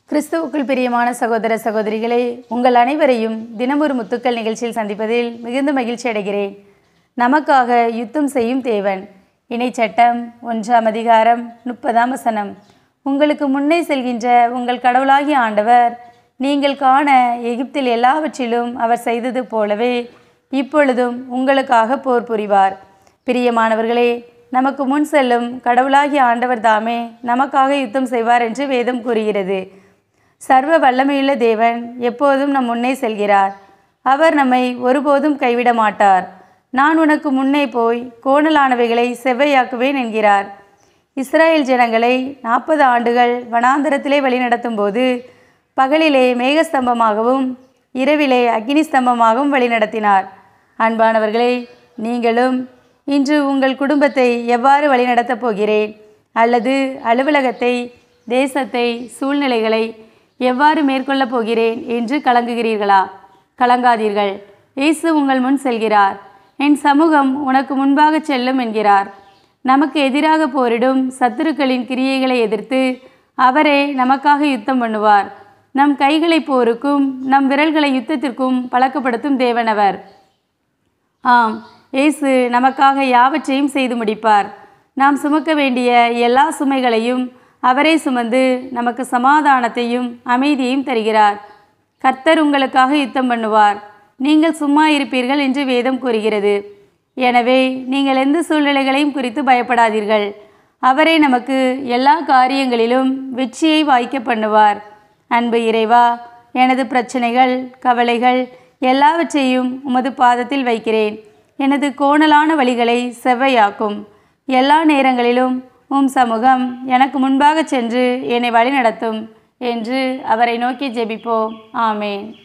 கிறிஸ்துவுக்குள் பிரியமான சகோதர சகோதரிகளே உங்கள் அனைவரையும் தினமொரு முத்துக்கள் நிகழ்ச்சியில் சந்திப்பதில் மிகுந்த மகிழ்ச்சி அடைகிறேன் நமக்காக யுத்தம் செய்யும் தேவன் இணைச்சட்டம் ஒன்றாம் அதிகாரம் முப்பதாம் வசனம் உங்களுக்கு முன்னே செல்கின்ற உங்கள் கடவுளாகிய ஆண்டவர் நீங்கள் காண எகிப்தில் எல்லாவற்றிலும் அவர் செய்தது போலவே இப்பொழுதும் உங்களுக்காக போர் புரிவார் பிரியமானவர்களே நமக்கு முன் செல்லும் கடவுளாகிய ஆண்டவர் தாமே நமக்காக யுத்தம் செய்வார் என்று வேதம் கூறுகிறது சர்வ வல்லமையுள்ள தேவன் எப்போதும் நம் முன்னே செல்கிறார் அவர் நம்மை ஒருபோதும் கைவிட மாட்டார் நான் உனக்கு முன்னே போய் கோணலானவைகளை செவ்வையாக்குவேன் என்கிறார் இஸ்ராயேல் ஜனங்களை நாற்பது ஆண்டுகள் வனாந்தரத்திலே வழிநடத்தும் போது பகலிலே மேகஸ்தம்பமாகவும் இரவிலே அக்னி ஸ்தம்பமாகவும் வழிநடத்தினார் அன்பானவர்களே நீங்களும் இன்று உங்கள் குடும்பத்தை எவ்வாறு வழிநடத்தப் போகிறேன் அல்லது அலுவலகத்தை தேசத்தை சூழ்நிலைகளை எவ்வாறு மேற்கொள்ளப் போகிறேன் என்று கலங்குகிறீர்களா கலங்காதீர்கள் இயேசு உங்கள் முன் செல்கிறார் என் சமூகம் உனக்கு முன்பாக செல்லும் என்கிறார் நமக்கு எதிராக போரிடும் சத்துருக்களின் கிரியைகளை எதிர்த்து அவரே நமக்காக யுத்தம் பண்ணுவார் நம் கைகளை போருக்கும் நம் விரல்களை யுத்தத்திற்கும் பழக்கப்படுத்தும் தேவனவர் ஆம் இயேசு நமக்காக யாவற்றையும் செய்து முடிப்பார் நாம் சுமக்க வேண்டிய எல்லா சுமைகளையும் அவரே சுமந்து நமக்கு சமாதானத்தையும் அமைதியையும் தருகிறார் கர்த்தர் உங்களுக்காக யுத்தம் பண்ணுவார் நீங்கள் சும்மா இருப்பீர்கள் என்று வேதம் கூறுகிறது எனவே நீங்கள் எந்த சூழ்நிலைகளையும் குறித்து பயப்படாதீர்கள் அவரே நமக்கு எல்லா காரியங்களிலும் வெற்றியை வாய்க்க பண்ணுவார் அன்பு இறைவா எனது பிரச்சனைகள் கவலைகள் எல்லாவற்றையும் உமது பாதத்தில் வைக்கிறேன் எனது கோணலான வழிகளை செவ்வையாக்கும் எல்லா நேரங்களிலும் உம் சமூகம் எனக்கு முன்பாக சென்று என்னை வழிநடத்தும் என்று அவரை நோக்கி ஜெபிப்போம் ஆமேன்